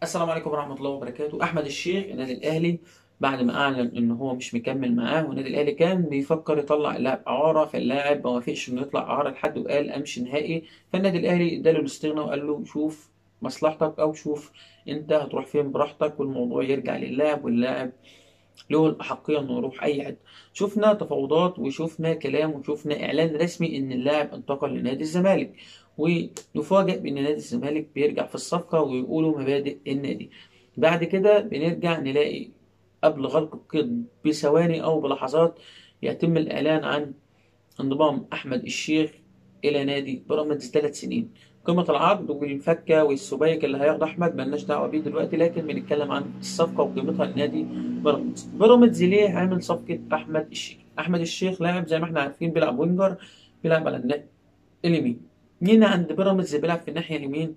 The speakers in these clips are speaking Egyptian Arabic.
السلام عليكم ورحمة الله وبركاته أحمد الشيخ النادي الأهلي بعد ما أعلن إن هو مش مكمل معاه والنادي الأهلي كان بيفكر يطلع اللاعب إعارة فاللاعب ما وافقش إنه يطلع إعارة لحد وقال أمشي نهائي فالنادي الأهلي اداله الاستغناء وقال له شوف مصلحتك أو شوف أنت هتروح فين براحتك والموضوع يرجع للاعب واللاعب له الأحقية إنه يروح أي حد شفنا تفاوضات وشفنا كلام وشفنا إعلان رسمي إن اللاعب انتقل لنادي الزمالك ونفاجئ بإن نادي الزمالك بيرجع في الصفقة ويقولوا مبادئ النادي بعد كده بنرجع نلاقي قبل غلق القيد بثواني أو بلحظات يتم الإعلان عن انضمام أحمد الشيخ إلى نادي بيراميدز ثلاث سنين قيمة العقد والفكة والسبايك اللي هياخده أحمد ملناش دعوة بيه دلوقتي لكن بنتكلم عن الصفقة وقيمتها لنادي بيراميدز بيراميدز ليه عامل صفقة أحمد الشيخ أحمد الشيخ لاعب زي ما احنا عارفين بيلعب وينجر بيلعب على النادي اليمين مين عند بيراميدز بيلعب في الناحية اليمين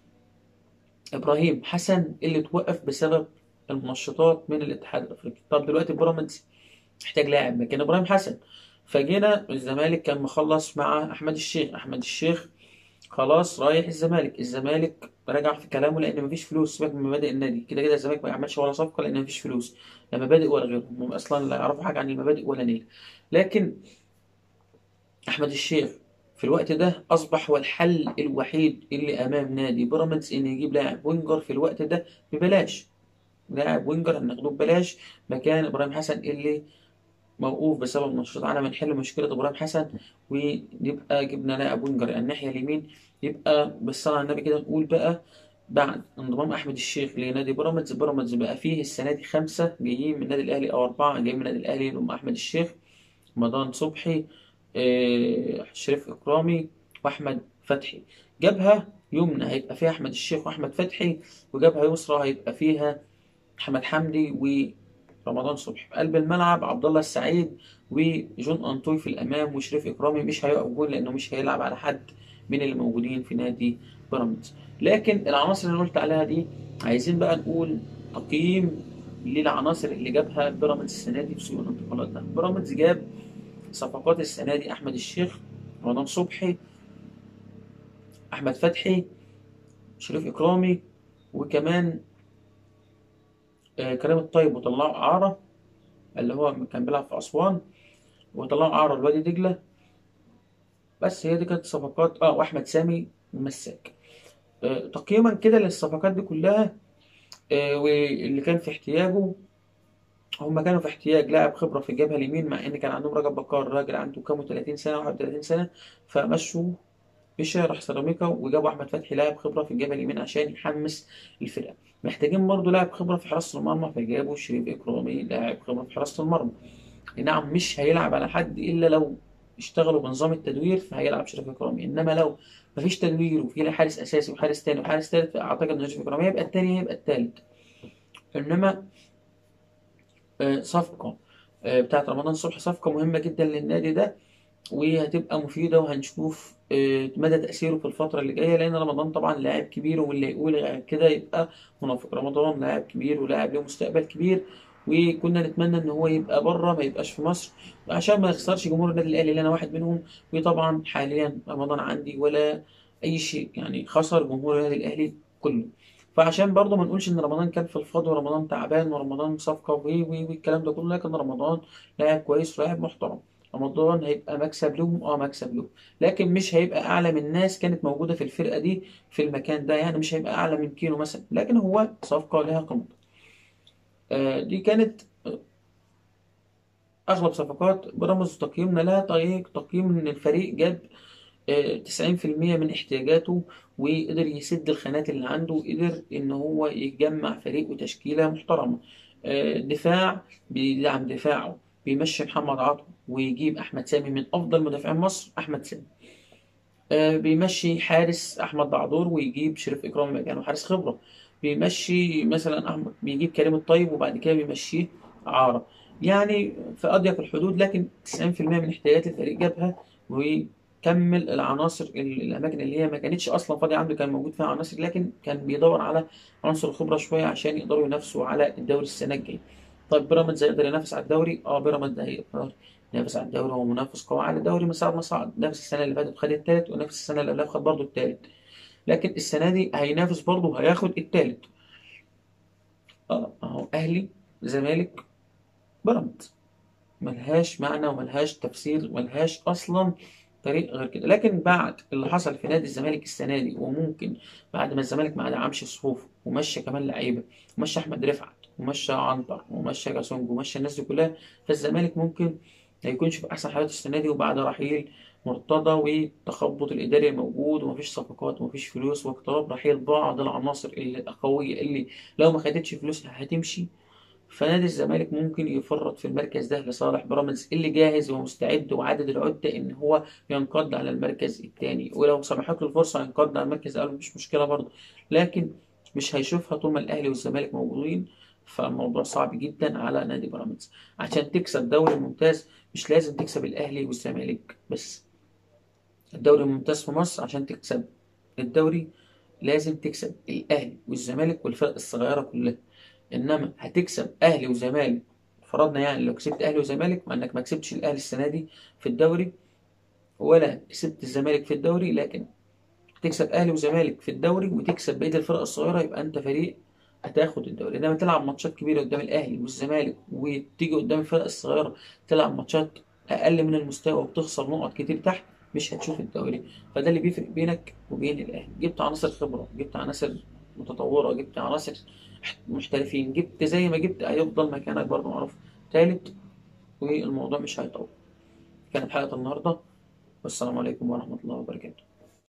إبراهيم حسن اللي توقف بسبب المنشطات من الاتحاد الأفريقي طب دلوقتي بيراميدز محتاج لاعب مكان إبراهيم حسن فجينا الزمالك كان مخلص مع أحمد الشيخ أحمد الشيخ خلاص رايح الزمالك الزمالك رجع في كلامه لان مفيش فلوس سيبك من مبادئ النادي كده كده الزمالك ما يعملش ولا صفقه لان مفيش فلوس لا مبادئ ولا غيرهم هم اصلا لا يعرفوا حاجه عن المبادئ ولا نيل لكن احمد الشيخ في الوقت ده اصبح هو الحل الوحيد اللي امام نادي بيراميدز ان يجيب لاعب وينجر في الوقت ده ببلاش لاعب وينجر هناخده ببلاش مكان ابراهيم حسن اللي موقوف بسبب نشاط على بنحل مشكلة إبراهيم حسن ونبقى جبنا لاعب وينجر على الناحية اليمين يبقى بالصلاة على النبي كده نقول بقى بعد انضمام أحمد الشيخ لنادي بيراميدز بيراميدز بقى فيه السنة دي خمسة جايين من النادي الأهلي أو أربعة جايين من النادي الأهلي اللي هم أحمد الشيخ رمضان صبحي آه، شريف إكرامي وأحمد فتحي جبهة يمنى هيبقى فيها أحمد الشيخ وأحمد فتحي وجبهة يسرى هيبقى فيها محمد حمدي ورمضان صبحي في قلب الملعب عبد الله السعيد وجون أنطوي في الأمام وشريف إكرامي مش هيقف جول لأنه مش هيلعب على حد من اللي موجودين في نادي بيراميدز لكن العناصر اللي أنا قلت عليها دي عايزين بقى نقول تقييم للعناصر اللي جابها بيراميدز السنة دي في سوق الانتقالات ده بيراميدز جاب صفقات السنة دي أحمد الشيخ رمضان صبحي أحمد فتحي شريف إكرامي وكمان آه، كريم الطيب وطلعوا إعارة اللي هو كان بيلعب في أسوان وطلعوا إعارة لوادي دجلة بس هي دي كانت صفقات اه وأحمد سامي مساك آه، تقييما كده للصفقات دي كلها آه، واللي كان في احتياجه هم كانوا في احتياج لاعب خبرة في الجبهة اليمين مع إن كان عندهم رجب بكار راجل عنده كام 30 سنة 31 سنة فمشوا مشى راح سيراميكا وجابوا أحمد فتحي لاعب خبرة في الجبهة اليمين عشان يحمس الفرقة محتاجين برضه لاعب خبرة في حراسة المرمى فجابوا شريف إكرامي لاعب خبرة في حراسة المرمى نعم مش هيلعب على حد إلا لو اشتغلوا بنظام التدوير فهيلعب شريف إكرامي إنما لو مفيش تدوير وفي حارس أساسي وحارس تاني وحارس تالت فأعتقد إن شريف إكرامي هيبقى التاني هيبقى التالت إنما آه، صفقة آه، بتاعت رمضان صبحي صفقة مهمة جدا للنادي ده وهتبقى مفيدة وهنشوف آه، مدى تأثيره في الفترة اللي جاية لأن رمضان طبعا لاعب كبير واللي يقول غير كده يبقى منافق رمضان لاعب كبير ولاعب له مستقبل كبير وكنا نتمنى ان هو يبقى بره ما يبقاش في مصر عشان ما يخسرش جمهور النادي الاهلي اللي انا واحد منهم وطبعا حاليا رمضان عندي ولا اي شيء يعني خسر جمهور النادي الاهلي كله فعشان برضه ما نقولش ان رمضان كان في الفاضي ورمضان تعبان ورمضان صفقه وي وي والكلام ده كله لكن رمضان لاعب كويس ولاعب محترم رمضان هيبقى مكسب لهم اه مكسب لهم لكن مش هيبقى اعلى من ناس كانت موجوده في الفرقه دي في المكان ده يعني مش هيبقى اعلى من كيلو مثلا لكن هو صفقه لها قيمتها آه دي كانت اغلب صفقات بيراميدز تقييمنا لها طريق تقييم ان الفريق جاب تسعين في المية من احتياجاته وقدر يسد الخانات اللي عنده وقدر إن هو يجمع فريق وتشكيلة محترمة آه، دفاع بيدعم دفاعه بيمشي محمد عاطف ويجيب أحمد سامي من أفضل مدافعين مصر أحمد سامي آه، بيمشي حارس أحمد دعدور ويجيب شريف إكرام مكانه حارس خبرة بيمشي مثلا أحمد بيجيب كريم الطيب وبعد كده بيمشيه عارة يعني في أضيق الحدود لكن 90% من احتياجات الفريق جابها وكمل العناصر ال- الأماكن اللي هي ما كانتش أصلا فاضية عنده كان موجود فيها عناصر لكن كان بيدور على عنصر الخبرة شوية عشان يقدروا ينافسوا على الدوري السنة الجاية. طيب بيراميدز هيقدر ينافس على الدوري؟ اه بيراميدز هيقدر ينافس على الدوري هو منافس قوي على الدوري من ساعة ما صعد نفس السنة اللي فاتت خد التالت ونفس السنة اللي قبلها خد برضه التالت. لكن السنة دي هينافس برضه هياخد التالت. اه اهو اهلي زمالك بيراميدز ملهاش معنى وملهاش تفسير ملهاش اصلا طريق غير كده لكن بعد اللي حصل في نادي الزمالك السنه دي وممكن بعد ما الزمالك ما دعمش صفوفه ومشى كمان لعيبه ومشى احمد رفعت ومشى عنتر ومشى جاسونج ومشى الناس دي كلها فالزمالك ممكن ما يكونش في احسن حالاته السنه دي وبعد رحيل مرتضى والتخبط الاداري الموجود ومفيش صفقات ومفيش فلوس واقتراب رحيل بعض العناصر القويه اللي لو ما خدتش فلوسها هتمشي فنادي الزمالك ممكن يفرط في المركز ده لصالح بيراميدز اللي جاهز ومستعد وعدد العدة ان هو ينقض على المركز الثاني ولو سمحت له الفرصة ينقض على المركز الاول مش مشكلة برضه لكن مش هيشوفها طول ما الاهلي والزمالك موجودين فالموضوع صعب جدا على نادي بيراميدز عشان تكسب دوري ممتاز مش لازم تكسب الاهلي والزمالك بس الدوري الممتاز في مصر عشان تكسب الدوري لازم تكسب الاهلي والزمالك والفرق الصغيرة كلها انما هتكسب اهلي وزمالك فرضنا يعني لو كسبت اهلي وزمالك مع انك ما كسبتش الاهلي السنه دي في الدوري ولا كسبت الزمالك في الدوري لكن تكسب اهلي وزمالك في الدوري وتكسب بقيه الفرق الصغيره يبقى انت فريق هتاخد الدوري انما تلعب ماتشات كبيره قدام الاهلي والزمالك وتيجي قدام الفرق الصغيره تلعب ماتشات اقل من المستوى وتخسر نقط كتير تحت مش هتشوف الدوري فده اللي بيفرق بينك وبين الاهلي جبت عناصر خبره جبت عناصر متطوره جبت عناصر محترفين جبت زي ما جبت هيفضل مكانك برضه معروف تالت والموضوع مش هيطول كانت حلقة النهاردة والسلام عليكم ورحمة الله وبركاته